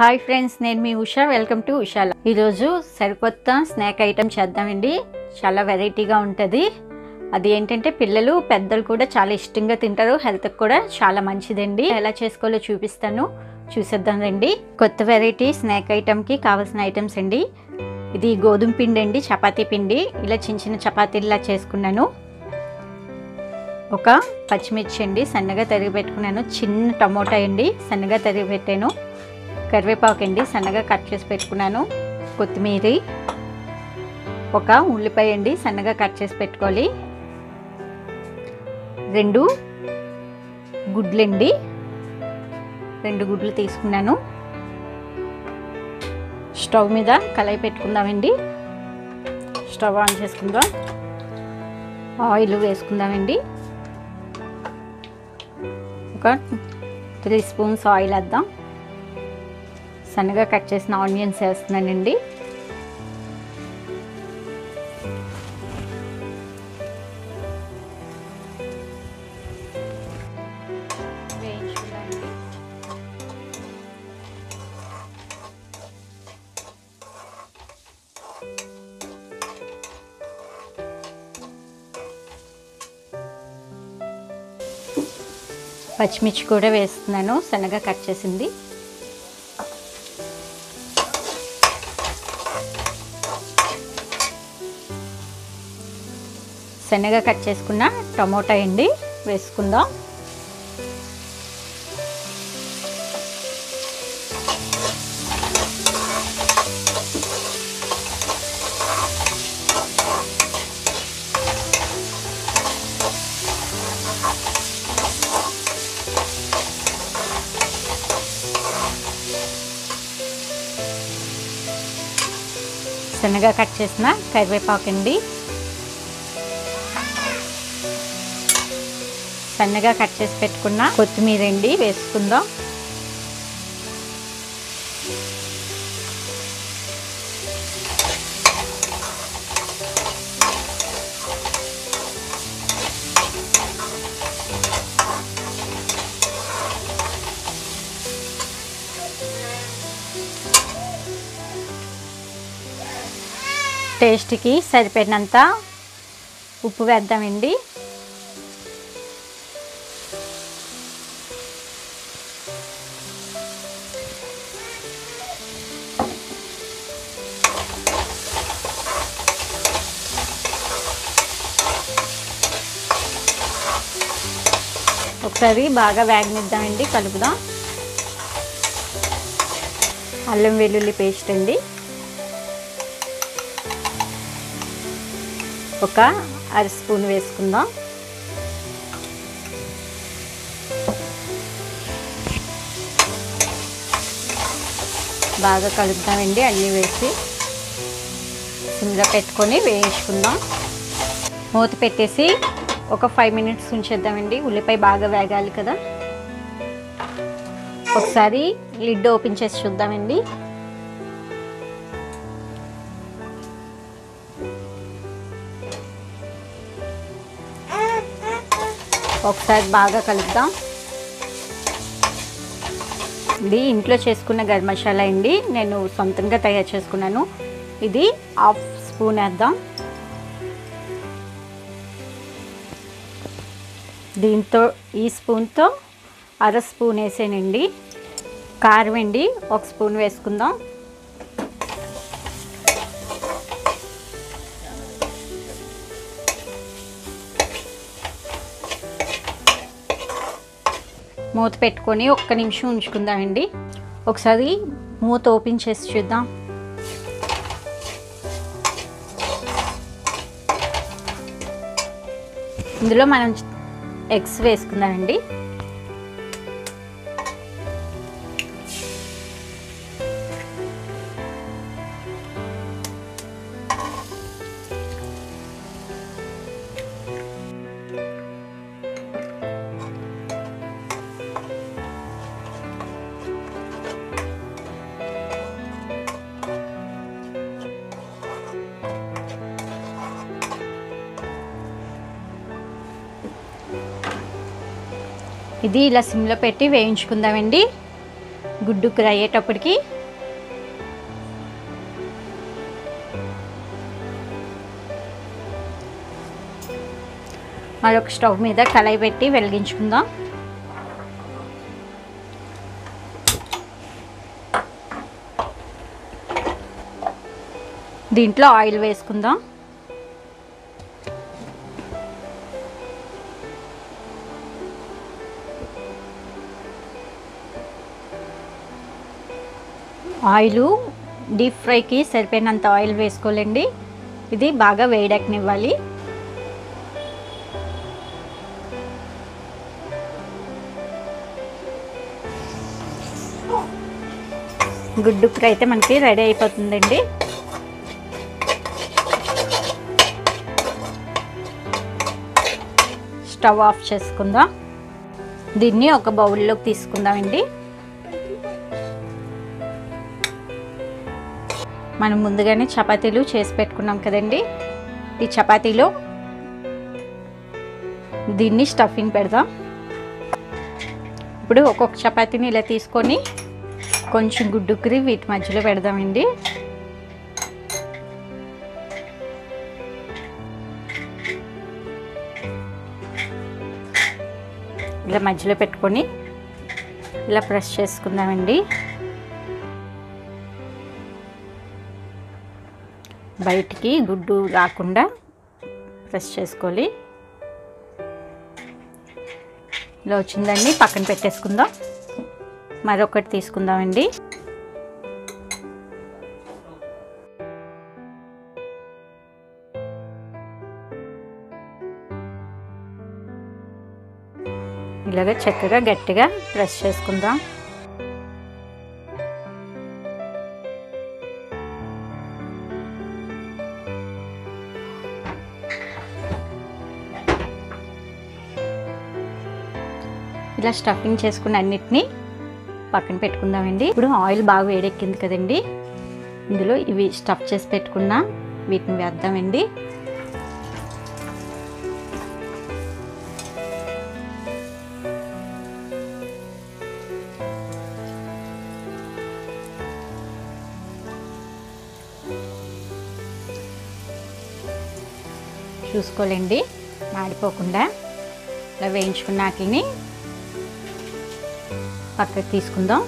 hi friends నేను మీ Usha welcome to ఉషాల ఈరోజు సరికొత్త స్నాక్ ఐటమ్ చేద్దామండి చాలా వెరైటీగా ఉంటుంది అది ఏంటంటే పిల్లలు పెద్దలు కూడా చాలా ఇష్టంగా తింటారు హెల్త్కి కూడా చాలా మంచిదండి ఎలా చేసుకోవాలో చూపిస్తాను చూసేద్దాం రండి కొత్త వెరైటీ స్నాక్ ఐటమ్కి కావాల్సిన ఐటమ్స్ అండి ఇది గోధుమ పిండి అండి చపాతీ పిండి ఇలా చిన్న చిన్న చపాతీలా చేసుకున్నాను ఒక పచ్చిమిర్చి అండి సన్నగా తరిగి పెట్టుకున్నాను చిన్న టమోటా అండి సన్నగా తరిగి పెట్టాను కరివేపాకు అండి సన్నగా కట్ చేసి పెట్టుకున్నాను కొత్తిమీర ఒక ఉల్లిపాయ అండి సన్నగా కట్ చేసి పెట్టుకోవాలి రెండు గుడ్లండి రెండు గుడ్లు తీసుకున్నాను స్టవ్ మీద కళాయి పెట్టుకుందామండి స్టవ్ ఆన్ చేసుకుందాం ఆయిల్ వేసుకుందామండి ఒక త్రీ స్పూన్స్ ఆయిల్ వేద్దాం సన్నగా కట్ చేసిన ఆనియన్స్ వేస్తున్నానండి వేయించుకుందామండి పచ్చిమిర్చి కూడా వేస్తున్నాను సన్నగా కట్ చేసింది సన్నగా కట్ చేసుకున్న టమోటా అండి వేసుకుందాం సన్నగా కట్ చేసిన కరివేపాకు అండి సన్నగా కట్ చేసి పెట్టుకున్న కొత్తిమీర అండి వేసుకుందాం టేస్ట్కి సరిపడినంత ఉప్పు వేద్దామండి ఒకసారి బాగా వేగనిద్దామండి కలుపుదాం అల్లం వెల్లుల్లి పేస్ట్ అండి ఒక అర స్పూన్ వేసుకుందాం బాగా కలుపుదామండి అన్నీ వేసి సిమ్లో పెట్టుకొని వేయించుకుందాం మూత పెట్టేసి ఒక ఫైవ్ మినిట్స్ ఉంచేద్దామండి ఉల్లిపాయ బాగా వేగాలి కదా ఒకసారి లిడ్ ఓపెన్ చేసి చూద్దామండి ఒకసారి బాగా కలుపుదాం ఇది ఇంట్లో చేసుకున్న గరం మసాలా అండి నేను సొంతంగా తయారు చేసుకున్నాను ఇది హాఫ్ స్పూన్ వేద్దాం దీంతో ఈ స్పూన్తో అర స్పూన్ వేసానండి కారం అండి ఒక స్పూన్ వేసుకుందాం మూత పెట్టుకొని ఒక్క నిమిషం ఉంచుకుందామండి ఒకసారి మూత ఓపెన్ చేసి చూద్దాం ఇందులో మనం ఎగ్స్ వేసుకుందామండి ఇది ఇలా సిమ్లో పెట్టి వేయించుకుందామండి గుడ్డు ఫ్రై అయ్యేటప్పటికి మరొక స్టవ్ మీద కళాయి పెట్టి వెలిగించుకుందాం దీంట్లో ఆయిల్ వేసుకుందాం ఆయిల్ డీప్ ఫ్రైకి సరిపోయినంత ఆయిల్ వేసుకోలేండి ఇది బాగా వేడెక్కనివ్వాలి గుడ్డు ఫ్రై అయితే మనకి రెడీ అయిపోతుందండి స్టవ్ ఆఫ్ చేసుకుందాం దీన్ని ఒక బౌల్లోకి తీసుకుందామండి మనం ముందుగానే చపాతీలు చేసి పెట్టుకున్నాం కదండి ఈ చపాతీలో దీన్ని స్టఫింగ్ పెడదాం ఇప్పుడు ఒక్కొక్క చపాతీని ఇలా తీసుకొని కొంచెం గుడ్డుకురి వీటి మధ్యలో పెడదామండి ఇలా మధ్యలో పెట్టుకొని ఇలా ప్రెస్ చేసుకుందామండి బయటికి గుడ్డు రాకుండా ప్రెస్ చేసుకోవాలి ఇలా వచ్చిందండి పక్కన పెట్టేసుకుందాం మరొకటి తీసుకుందామండి ఇలాగ చక్కగా గట్టిగా ప్రెస్ చేసుకుందాం ఇలా స్టఫింగ్ చేసుకున్న అన్నిటినీ పక్కన పెట్టుకుందామండి ఇప్పుడు ఆయిల్ బాగా వేడెక్కింది కదండి ఇందులో ఇవి స్టఫ్ చేసి పెట్టుకున్న వీటిని వేద్దామండి చూసుకోలేండి మాడిపోకుండా ఇలా వేయించుకున్న వాటిని పక్కకి తీసుకుందాం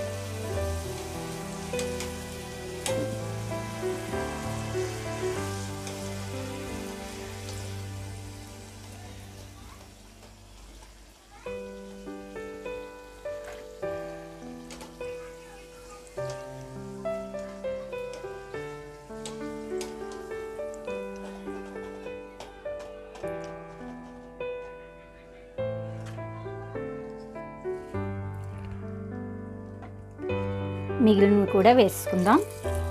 మిగిలినవి కూడా వేసుకుందాం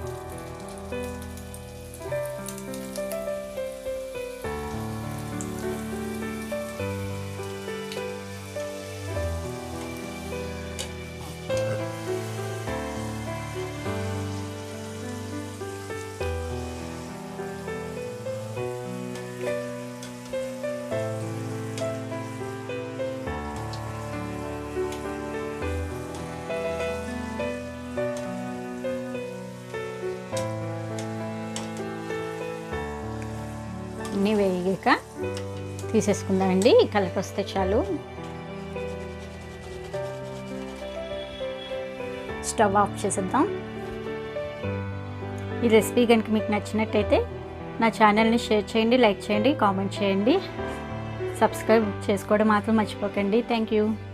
అన్నీ వేగాక తీసేసుకుందామండి ఈ కలర్ వస్తే చాలు స్టవ్ ఆఫ్ చేసేద్దాం ఈ రెసిపీ కనుక మీకు నచ్చినట్టయితే నా ఛానల్ని షేర్ చేయండి లైక్ చేయండి కామెంట్ చేయండి సబ్స్క్రైబ్ చేసుకోవడం మాత్రం మర్చిపోకండి థ్యాంక్ యూ